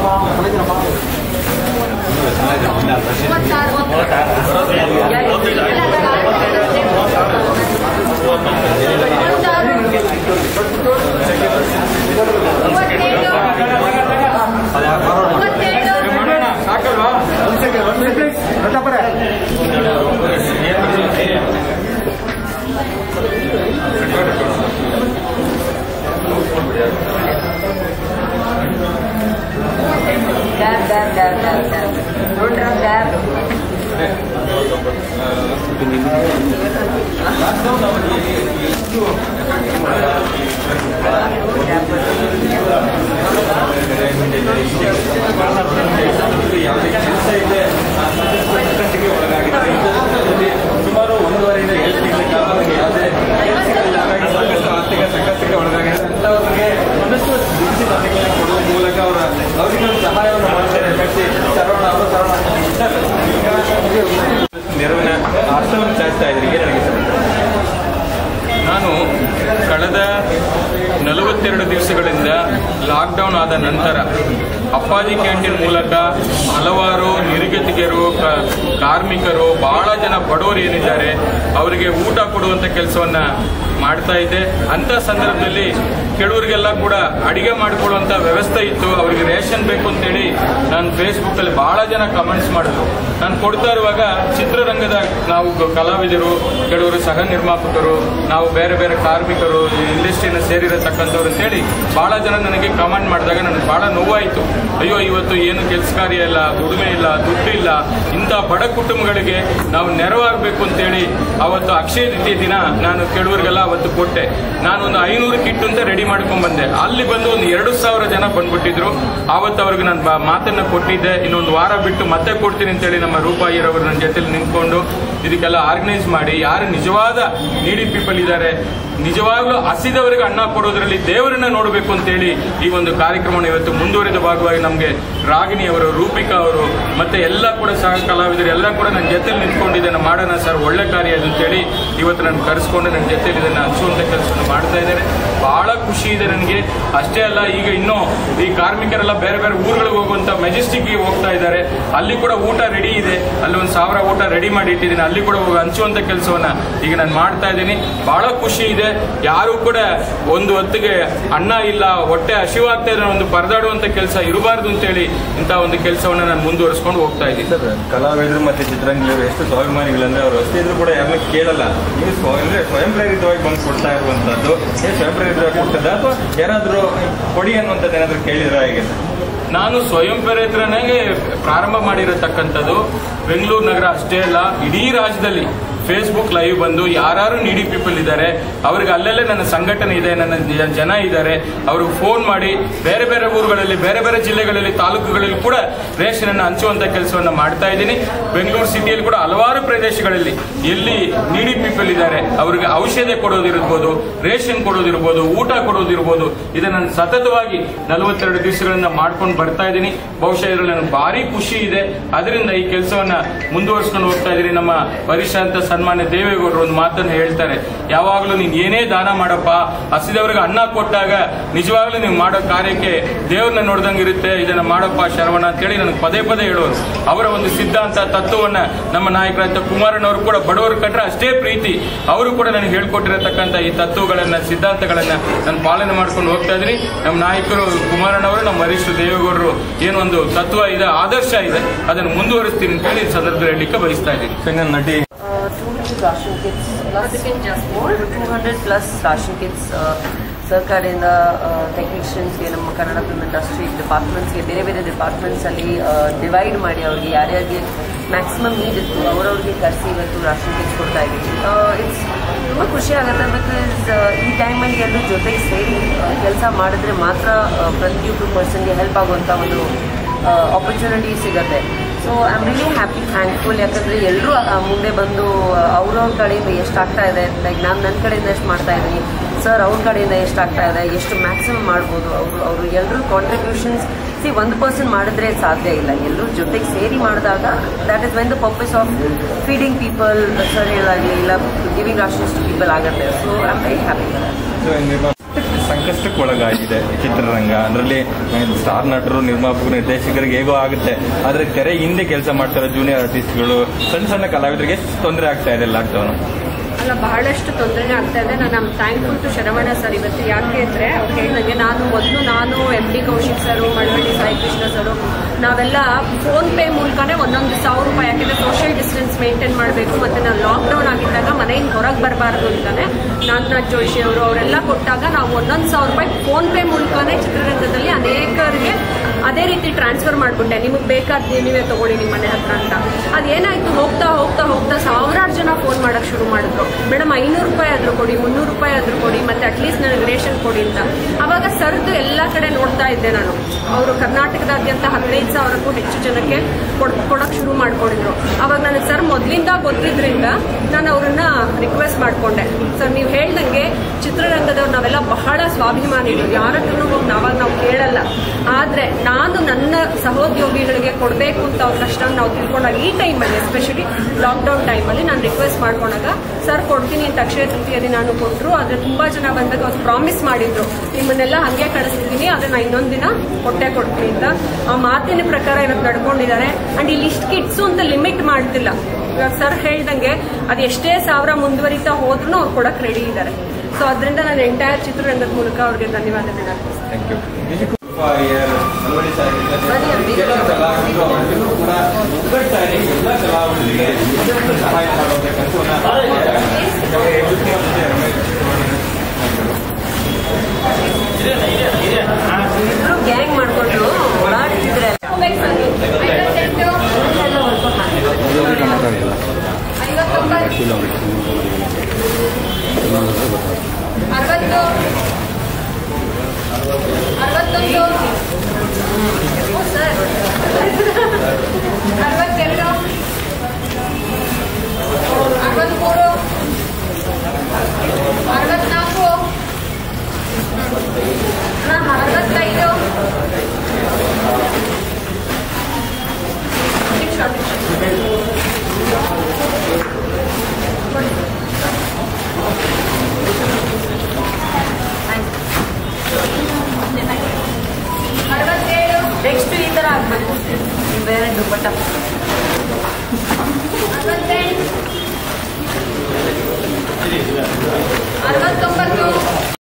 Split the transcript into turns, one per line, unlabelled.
Dab dab dab dab dab ನೋಡ್ರ dab
ಸುಮಾರು ಒಂದೂವರೆಯಿಂದ ಏಳು ತಿಂಗಳ ಕಾಲ ನನಗೆ ಯಾವುದೇ ಸಾಕಷ್ಟು ಆರ್ಥಿಕ ಸಂಕಷ್ಟಕ್ಕೆ ಒಳಗಾಗಿದೆ ಅಂತವರಿಗೆ ಒಂದಷ್ಟು ದಿನಸಿ ಧಾನ್ಯಗಳನ್ನು ಕೊಡುವ ಮೂಲಕ ಅವರ ಅವರಿಗೆ ಒಂದು ಸಹಾಯವನ್ನು ಮಾಡ್ತಾರೆ ಕಟ್ಟಿ ಸರವಣ ಅವರು ಸರವಣ ನೆರವಿನ ಅರ್ಥವನ್ನು ಚಾಚ್ತಾ ಇದ್ರಿಗೆ ನನಗೆ ಸರ್ ನಾನು ಕಳೆದ ನಲವತ್ತೆರಡು ದಿವಸಗಳಿಂದ ಲಾಕ್ಡೌನ್ ಆದ ನಂತರ ಅಪ್ಪಾಜಿ ಕ್ಯಾಂಟೀನ್ ಮೂಲಕ ಹಲವಾರು ನಿರ್ಗತಿಕರು ಕ- ಕಾರ್ಮಿಕರು ಬಹಳ ಜನ ಬಡವರು ಏನಿದ್ದಾರೆ ಅವರಿಗೆ ಊಟ ಕೊಡುವಂತ ಕೆಲಸವನ್ನ ಮಾಡ್ತಾ ಇದ್ದೆ ಅಂತ ಸಂದರ್ಭದಲ್ಲಿ ಕೆಲವರಿಗೆಲ್ಲ ಕೂಡ ಅಡಿಗೆ ಮಾಡಿಕೊಳ್ಳುವಂತ ವ್ಯವಸ್ಥೆ ಇತ್ತು ಅವರಿಗೆ ರೇಷನ್ ಬೇಕು ಅಂತೇಳಿ ನಾನು ಫೇಸ್ಬುಕ್ ಅಲ್ಲಿ ಬಹಳ ಜನ ಕಮೆಂಟ್ಸ್ ಮಾಡಿದ್ರು ನಾನು ಕೊಡ್ತಾ ಇರುವಾಗ ಚಿತ್ರರಂಗದ ನಾವು ಗ- ಕಲಾವಿದರು ಕೆಲವರು ಸಹ ನಿರ್ಮಾಪಕರು ನಾವು ಬೇರೆ ಬೇರೆ ಕಾರ್ಮಿಕರು ಇಂಡಸ್ಟ್ರಿನ ಸೇರಿರತಕ್ಕಂಥವ್ರು ಅಂತೇಳಿ ಬಹಳ ಜನ ನನಗೆ ಕಮೆಂಟ್ ಮಾಡಿದಾಗ ನನಗೆ ಬಹಳ ನೋವಾಯಿತು ಅಯ್ಯೋ ಇವತ್ತು ಏನು ಕೆಲಸ ಕಾರ್ಯ ಇಲ್ಲ ದುಡಿಮೆ ಇಲ್ಲ ದುಡ್ಡು ಇಲ್ಲ ಇಂಥ ಬಡ ಕುಟುಂಬಗಳಿಗೆ ನಾವು ನೆರವಾಗಬೇಕು ಅಂತೇಳಿ ಅವತ್ತು ಅಕ್ಷಯ ತೃತೀಯ ದಿನ ನಾನು ಕೆಲವರಿಗೆಲ್ಲ ಅವತ್ತು ಕೊಟ್ಟೆ ನಾನು ಒಂದು ಐನೂರು ಕಿಟ್ ಅಂತ ರೆಡಿ ಮಾಡ್ಕೊಂಡ್ ಬಂದೆ ಅಲ್ಲಿ ಬಂದು ಒಂದು ಎರಡು ಸಾವಿರ ಜನ ಬಂದ್ಬಿಟ್ಟಿದ್ರು ಆವತ್ತು ಅವ್ರಿಗೆ ನಾನು ಬ- ಮಾತನ್ನ ಕೊಟ್ಟಿದ್ದೆ ಇನ್ನೊಂದು ವಾರ ಬಿಟ್ಟು ಮತ್ತೆ ಕೊಡ್ತೀನಿ ಅಂತೇಳಿ ನಮ್ಮ ರೂಪಾಯಿರವರು ನನ್ನ ಜೊತೆಲಿ ನಿಂತ್ಕೊಂಡು ಇದಕ್ಕೆಲ್ಲ ಆರ್ಗನೈಸ್ ಮಾಡಿ ಯಾರು ನಿಜವಾದ ನೀಡಿ ಪೀಪಲ್ ಇದ್ದಾರೆ ನಿಜವಾಗ್ಲೂ ಹಸಿದವರಿಗೆ ಅನ್ನ ಕೊಡೋದ್ರಲ್ಲಿ ದೇವರನ್ನ ನೋಡಬೇಕು ಅಂತೇಳಿ ಈ ಒಂದು ಕಾರ್ಯಕ್ರಮವನ್ನು ಇವತ್ತು ಮುಂದುವರಿದ ಭಾಗವಾಗಿ ನಮಗೆ ರಾಗಿಣಿ ಅವರು ರೂಪಿಕಾ ಅವರು ಮತ್ತೆ ಎಲ್ಲ ಕೂಡ ಸಹ ಕಲಾವಿದರು ಎಲ್ಲ ಕೂಡ ನನ್ನ ಜೊತೆಲಿ ನಿಂತ್ಕೊಂಡು ಇದನ್ನ ಮಾಡೋಣ ಸರ್ ಒಳ್ಳೆ ಕಾರ್ಯ ಇದು ಅಂತೇಳಿ ಇವತ್ತು ನಾನು ಕರೆಸ್ಕೊಂಡು ನನ್ನ ಜೊತೆಲಿ ಇದನ್ನ ಹಂಚುವಂತ ಕೆಲಸವನ್ನು ಮಾಡ್ತಾ ಇದ್ದಾರೆ ಬಹಳ ಖುಷಿ ಇದೆ ನನಗೆ ಅಷ್ಟೇ ಅಲ್ಲ ಈಗ ಇನ್ನೂ ಈ ಕಾರ್ಮಿಕರೆಲ್ಲ ಬೇರೆ ಬೇರೆ ಊರುಗಳಿಗೆ ಹೋಗುವಂತ ಮೆಜೆಸ್ಟಿಕ್ಗೆ ಹೋಗ್ತಾ ಇದ್ದಾರೆ ಅಲ್ಲಿ ಕೂಡ ಊಟ ರೆಡಿ ಇದೆ ಅಲ್ಲಿ ಒಂದು ಸಾವಿರ ಊಟ ರೆಡಿ ಮಾಡಿ ಇಟ್ಟಿದ್ದೀನಿ ಅಲ್ಲಿ ಕೂಡ ಹೋಗಿ ಹಂಚುವಂತ ಕೆಲಸವನ್ನ ಈಗ ನಾನು ಮಾಡ್ತಾ ಇದ್ದೀನಿ ಬಹಳ ಖುಷಿ ಇದೆ ಯಾರು ಕೂಡ ಒಂದು ಹೊತ್ತಿಗೆ ಅನ್ನ ಇಲ್ಲ ಹೊಟ್ಟೆ ಹಸಿವಾಗ್ತಾ ಇದ್ರೆ ಒಂದು ಪರದಾಡುವಂತ ಕೆಲಸ ಇರಬಾರ್ದು ಅಂತೇಳಿ ಇಂಥ ಒಂದು ಕೆಲಸವನ್ನ ನಾನು ಮುಂದುವರಿಸ್ಕೊಂಡು ಹೋಗ್ತಾ ಇದ್ದೀನಿ
ಸರ್ ಕಲಾವಿದರು ಮತ್ತೆ ಚಿತ್ರರಂಗಗಳು ಎಷ್ಟು ಸ್ವಾಭಿಮಾನಿಗಳಂದ್ರೆ ಅವರು ಅಷ್ಟೇ ಇದ್ರು ಕೂಡ ಯಾರನ್ನ ಕೇಳಲ್ಲ ನೀವು ಸ್ವ ಅಂದ್ರೆ ಸ್ವಯಂ ಪ್ರೇರಿತವಾಗಿ ಬಂದು ಕೊಡ್ತಾ ಇರುವಂತದ್ದು ನೀವು ಸ್ವಯಂ ಪ್ರೇರಿತವಾಗಿ ಕೊಡ್ತದ ಅಥವಾ ಯಾರಾದ್ರೂ ಕೊಡಿ ಅನ್ನುವಂಥದ್ದು ಏನಾದ್ರು ಕೇಳಿದ್ರ ಹೇಗೆ ಸರ್
ನಾನು ಸ್ವಯಂ ಪ್ರೇರಿತರನಾಗೆ ಪ್ರಾರಂಭ ಮಾಡಿರತಕ್ಕಂಥದ್ದು ಬೆಂಗಳೂರು ನಗರ ಅಷ್ಟೇ ಅಲ್ಲ ಇಡೀ ರಾಜ್ಯದಲ್ಲಿ ಫೇಸ್ಬುಕ್ ಲೈವ್ ಬಂದು ಯಾರು ನೀಡಿ ಪೀಪಲ್ ಇದ್ದಾರೆ ಅವ್ರಿಗೆ ಅಲ್ಲೆಲ್ಲೇ ನನ್ನ ಸಂಘಟನೆ ಇದೆ ನನ್ನ ಜ- ಜನ ಇದ್ದಾರೆ ಅವ್ರಿಗೆ ಫೋನ್ ಮಾಡಿ ಬೇರೆ ಬೇರೆ ಊರುಗಳಲ್ಲಿ ಬೇರೆ ಬೇರೆ ಜಿಲ್ಲೆಗಳಲ್ಲಿ ತಾಲೂಕುಗಳಲ್ಲಿ ಕೂಡ ರೇಷನ್ ಅನ್ನು ಹಂಚುವಂತ ಕೆಲಸವನ್ನ ಮಾಡ್ತಾ ಇದ್ದೀನಿ ಬೆಂಗಳೂರು ಸಿಟಿಯಲ್ಲಿ ಕೂಡ ಹಲವಾರು ಪ್ರದೇಶಗಳಲ್ಲಿ ಎಲ್ಲಿ ನೀಡಿ ಪೀಪಲ್ ಇದ್ದಾರೆ ಅವರಿಗೆ ಔಷಧ ಕೊಡೋದಿರ್ಬೋದು ರೇಷನ್ ಕೊಡೋದಿರ್ಬೋದು ಊಟ ಕೊಡೋದಿರ್ಬೋದು ಇದನ್ನ ನಾನು ಸತತವಾಗಿ ನಲವತ್ತೆರಡು ದಿವಸಗಳಿಂದ ಮಾಡ್ಕೊಂಡು ಬರ್ತಾ ಇದ್ದೀನಿ ಬಹುಶಃ ಇದರಲ್ಲಿ ನನಗೆ ಭಾರಿ ಖುಷಿ ಇದೆ ಅದರಿಂದ ಈ ಕೆಲಸವನ್ನ ಮುಂದುವರಿಸ್ಕೊಂಡು ಹೋಗ್ತಾ ಇದ್ದೀನಿ ನಮ್ಮ ವರಿಷ್ಠಾಂತ ಸನ್ಮಾನ್ಯ ದೇವೇಗೌಡರು ಒಂದು ಮಾತನ್ನು ಹೇಳ್ತಾರೆ ಯಾವಾಗಲೂ ನೀನ್ ಏನೇ ದಾನ ಮಾಡಪ್ಪ ಹಸಿದವರಿಗೆ ಅನ್ನ ಕೊಟ್ಟಾಗ ನಿಜವಾಗ್ಲೂ ನೀವು ಮಾಡೋ ಕಾರ್ಯಕ್ಕೆ ದೇವ್ರನ್ನ ನೋಡ್ದಂಗೆ ಇರುತ್ತೆ ಇದನ್ನ ಮಾಡಪ್ಪ ಶರವಣ ಅಂತೇಳಿ ನನಗೆ ಪದೇ ಪದೇ ಹೇಳೋರು ಅವರ ಒಂದು ಸಿದ್ಧಾಂತ ತತ್ವವನ್ನ ನಮ್ಮ ನಾಯಕರಾದ ಕುಮಾರಣ್ಣವರು ಕೂಡ ಬಡವರು ಕಂಡ್ರೆ ಅಷ್ಟೇ ಪ್ರೀತಿ ಅವರು ಕೂಡ ನನಗೆ ಹೇಳ್ಕೊಟ್ಟಿರತಕ್ಕಂತ ಈ ತತ್ವಗಳನ್ನ ಸಿದ್ಧಾಂತಗಳನ್ನ ನಾನು ಪಾಲನೆ ಮಾಡ್ಕೊಂಡು ಹೋಗ್ತಾ ಇದ್ದೀನಿ ನಮ್ಮ ನಾಯಕರು ಕುಮಾರಣ್ಣವರು ನಮ್ಮ ವರಿಷ್ಠ ದೇವೇಗೌಡರು ಏನೊಂದು ತತ್ವ ಇದೆ ಆದರ್ಶ ಇದೆ ಅದನ್ನು ಮುಂದುವರಿಸ್ತೀನಿ ಅಂತ ಹೇಳಿ ಈ ಸಂದರ್ಭದಲ್ಲಿ ಹೇಳಲಿಕ್ಕೆ ಬಯಸ್ತಾ ಇದ್ದೀನಿ
ಸೊ ಇನ್ನು ನಟಿ
Uh, 200 ration kits plus just more 200 plus ration kits uh, ಸರ್ಕಾರದಿಂದ ಟೆಕ್ನಿಷಿಯನ್ಸ್ಗೆ ನಮ್ಮ ಕನ್ನಡ ಫಿಲ್ಮ್ ಇಂಡಸ್ಟ್ರಿ ಡಿಪಾರ್ಟ್ಮೆಂಟ್ಸ್ಗೆ ಬೇರೆ ಬೇರೆ ಡಿಪಾರ್ಟ್ಮೆಂಟ್ಸಲ್ಲಿ ಡಿವೈಡ್ ಮಾಡಿ ಅವ್ರಿಗೆ ಯಾರ್ಯಾರಿಗೆ ಮ್ಯಾಕ್ಸಿಮಮ್ ನೀಡ್ ಇತ್ತು ಅವ್ರವ್ರಿಗೆ ಕರೆಸಿ ಇವತ್ತು ರಾಷನ್ ಕಿಟ್ಸ್ ಕೊಡ್ತಾ ಇದ್ದೀವಿ ಇಟ್ಸ್ ತುಂಬ ಖುಷಿ ಆಗುತ್ತೆ ಬಿಕಾಸ್ ಈ ಟೈಮಲ್ಲಿ ಎಲ್ಲರೂ ಜೊತೆಗೆ ಸೇರಿ ಕೆಲಸ ಮಾಡಿದ್ರೆ ಮಾತ್ರ ಆ, ಪ್ರತಿಯೊಬ್ಬರು ಪರ್ಸನ್ಗೆ ಹೆಲ್ಪ್ ಆಗುವಂಥ ಒಂದು ಆಪರ್ಚುನಿಟಿ ಸಿಗುತ್ತೆ so I am really happy thankful ಯಾಕಂದರೆ ಎಲ್ಲರೂ ಮುಂದೆ ಬಂದು ಅವ್ರವ್ರ ಕಡೆಯಿಂದ ಎಷ್ಟು ಆಗ್ತಾ ಇದೆ ಲೈಕ್ ನಾನು ನನ್ನ ಕಡೆಯಿಂದ ಎಷ್ಟು ಮಾಡ್ತಾ ಇದ್ದೀನಿ ಸರ್ ಅವ್ರ ಕಡೆಯಿಂದ ಎಷ್ಟು ಆಗ್ತಾ ಇದೆ ಎಷ್ಟು ಮ್ಯಾಕ್ಸಿಮಮ್ ಮಾಡ್ಬೋದು ಅವರು ಅವರು ಎಲ್ಲರೂ ಕಾಂಟ್ರಿಬ್ಯೂಷನ್ಸ್ ಸಿ ಒಂದು ಪರ್ಸನ್ ಮಾಡಿದ್ರೆ ಸಾಧ್ಯ ಇಲ್ಲ ಎಲ್ಲರೂ ಜೊತೆಗೆ ಸೇರಿ ಮಾಡಿದಾಗ that is when the purpose of feeding people sir ಹೇಳಾಗಲಿ ಇಲ್ಲ ಗಿವಿಂಗ್ ರಾಷನ್ಸ್ ಟು ಪೀಪಲ್ ಆಗುತ್ತೆ so I am very happy
so ನಿರ್ಮಾಣ ಸಂಕಷ್ಟಕ್ಕೆ ಒಳಗಾಗಿದೆ ಚಿತ್ರರಂಗ ಅದರಲ್ಲಿ ಸ್ಟಾರ್ ನಟರು ನಿರ್ಮಾಪಕರು ನಿರ್ದೇಶಕರಿಗೆ ಹೇಗೋ ಆಗುತ್ತೆ ಆದ್ರೆ ತೆರೆ ಹಿಂದೆ ಕೆಲಸ ಮಾಡ್ತಾರೋ ಜೂನಿಯರ್ ಆರ್ಟಿಸ್ಟ್ಗಳು ಸಣ್ಣ ಸಣ್ಣ ಕಲಾವಿದರಿಗೆ ಎಷ್ಟು ತೊಂದರೆ ಆಗ್ತಾ ಇದೆ ಲಾಕ್ಡೌನ್
ಅಲ್ಲ ಬಹಳಷ್ಟು ತೊಂದರೆನೇ ಆಗ್ತಾ ಇದೆ ನಾನು ಥ್ಯಾಂಕ್ಫುಲ್ ಟು ಶರವಣ ಸರ್ ಇವತ್ತು ಯಾಕೆ ಅಂದರೆ ಅವ್ರು ಹೇಳಿದಂಗೆ ನಾನು ಮೊದಲು ನಾನು M D Kaushik sir Malavalli Sai Krishna sir ನಾವೆಲ್ಲ ಫೋನ್ ಪೇ ಮೂಲಕನೇ ಒಂದೊಂದು ಸಾವಿರ ರೂಪಾಯಿ ಯಾಕೆಂದರೆ ಸೋಷಿಯಲ್ ಡಿಸ್ಟೆನ್ಸ್ ಮೇಂಟೈನ್ ಮಾಡಬೇಕು ಮತ್ತು ನಾವು ಲಾಕ್ಡೌನ್ ಆಗಿದ್ದಾಗ ಮನೆಯಿಂದ ಹೊರಗೆ ಬರಬಾರ್ದು ಅಂತಾನೆ ನಾಗನಾಥ್ ಜೋಶಿ ಅವರು ಅವರೆಲ್ಲ ಕೊಟ್ಟಾಗ ನಾವು ಒಂದೊಂದು ಸಾವಿರ ರೂಪಾಯಿ ಫೋನ್ ಪೇ ಮೂಲಕನೇ ಚಿತ್ರರಂಗದಲ್ಲಿ ಅನೇಕರಿಗೆ ಅದೇ ರೀತಿ ಟ್ರಾನ್ಸ್ಫರ್ ಮಾಡಿಬಿಟ್ಟೆ ನಿಮಗೆ ಬೇಕಾದ ನೀವೇ ತಗೊಳ್ಳಿ ನಿಮ್ಮ ಮನೆ ಹತ್ರ ಅಂತ ಅದೇನಾಯ್ತು ಹೋಗ್ತಾ ಹೋಗ್ತಾ ಹೋಗ್ತಾ ಸಾವಿರಾರು ಜನ ಫೋನ್ ಮಾಡಕ್ ಶುರು ಮಾಡಿದ್ರು ಮೇಡಮ್ ಐನೂರು ರೂಪಾಯಿ ಆದ್ರೂ ಕೊಡಿ ಮುನ್ನೂರು ರೂಪಾಯಿ ಆದ್ರೂ ಕೊಡಿ ಮತ್ತೆ ಅಟ್ಲೀಸ್ಟ್ ನನಗೆ ರೇಷನ್ ಕೊಡಿ ಅಂತ ಅವಾಗ ಸರ್ದು ಎಲ್ಲ ಕಡೆ ನೋಡ್ತಾ ಇದ್ದೆ ನಾನು ಅವರು ಕರ್ನಾಟಕದಾದ್ಯಂತ ಹದಿನೈದು ಸಾವಿರಕ್ಕೂ ಹೆಚ್ಚು ಜನಕ್ಕೆ ಕೊಡ್ ಕೊಡಕ್ ಶುರು ಮಾಡ್ಕೊಂಡಿದ್ರು ಅವಾಗ ನನಗೆ ಸರ್ ಮೊದಲಿಂದ ಗೊತ್ತಿದ್ರಿಂದ ನಾನು ಅವ್ರನ್ನ ರಿಕ್ವೆಸ್ಟ್ ಮಾಡ್ಕೊಂಡೆ ಸರ್ ನೀವು ಹೇಳ್ದಂಗೆ ಚಿತ್ರರಂಗದವ್ರು ನಾವೆಲ್ಲ ಬಹಳ ಸ್ವಾಭಿಮಾನಿಗಳು ಯಾರ ಹತ್ರನೂ ಹೋಗಿ ನಾವಾಗ ನಾವು ಕೇಳಲ್ಲ ಆದ್ರೆ ನಾನು ನನ್ನ ಸಹೋದ್ಯೋಗಿಗಳಿಗೆ ಕೊಡಬೇಕು ಅಂತ ಅವ್ರ ಕಷ್ಟ ನಾವು ತಿಳ್ಕೊಂಡಾಗ ಈ ಟೈಮಲ್ಲಿ ಎಸ್ಪೆಷಲಿ ಲಾಕ್ಡೌನ್ ಟೈಮಲ್ಲಿ ನಾನು ರಿಕ್ವೆಸ್ಟ್ ಮಾಡ್ಕೊಂಡಾಗ ಸರ್ ಕೊಡ್ತೀನಿ ಅಂತ ಅಕ್ಷಯ ತೃತೀಯದಿ ನಾನು ಕೊಟ್ಟರು ಆದ್ರೆ ತುಂಬಾ ಜನ ಬಂದಾಗ ಅವ್ರು ಪ್ರಾಮಿಸ್ ಮಾಡಿದ್ರು ನಿಮ್ಮನ್ನೆಲ್ಲ ಹಂಗೆ ಕಳಿಸ್ತಿದ್ದೀನಿ ಆದ್ರೆ ನಾ ಇನ್ನೊಂದು ದಿನ ಕೊಟ್ಟೆ ಕೊಡ್ತೀನಿ ಅಂತ ಆ ಮಾತಿನ ಪ್ರಕಾರ ಇವತ್ತು ನಡ್ಕೊಂಡಿದ್ದಾರೆ ಅಂಡ್ ಇಲ್ಲಿ ಇಷ್ಟು ಕಿಟ್ಸು ಅಂತ ಲಿಮಿಟ್ ಮಾಡ್ತಿಲ್ಲ ಇವಾಗ ಸರ್ ಹೇಳ್ದಂಗೆ ಅದು ಎಷ್ಟೇ ಸಾವಿರ ಮುಂದುವರಿತಾ ಹೋದ್ರೂ ಅವ್ರು ಕೊಡಕ್ ರೆಡಿ ಇದ್ದಾರೆ ಸೊ ಅದರಿಂದ ನಾನು ಎಂಟೈರ್ ಚಿತ್ರರಂಗದ ಮೂಲಕ ಅವ್ರಿಗೆ ಧನ್ಯವಾದಗಳನ್ನ ಅರ್ಪಿಸ್ತೀನಿ
ಥ್ಯಾಂಕ್ ಯು ನಲ್ವಡಿ ಸಾಹಿತ್ಯ
ಬನ್ನಿ ಅಮ್ಮಿ.
ಎಲ್ಲ ಕಲಾವಿದರು ಅವರೆಲ್ಲರೂ ಕೂಡ ಒಗ್ಗಟ್ಟಾಗಿ ಎಲ್ಲ ಕಲಾವಿದರಿಗೆ ಇನ್ನಷ್ಟು ಸಹಾಯ ಮಾಡುವಂತ ಕೆಲಸವನ್ನ
ಇಬ್ರು ಗ್ಯಾಂಗ್ ಮಾಡ್ಕೊಂಡು ಓಡಾಡ್ತಿದ್ರೆ
ಅರವತ್ತು ಅರವತ್ತೊಂದು
ಸರ್
ಅರವತ್ತೆರಡು ಅರವತ್ಮೂರು ಅರವತ್ನಾಲ್ಕು ಅರವತ್ತೈದು ನಿಮಿಷ ನಿಮಿಷ ಅರವತ್ತೇಳು
ನೆಕ್ಸ್ಟ್ ಈ ತರ ಆಗ್ಬೇಕು ಬೇರೆ ದುಪ್ಪಟ್ಟ
ಅರವತ್ತೆಂಟು ಅರವತ್ತೊಂಬತ್ತು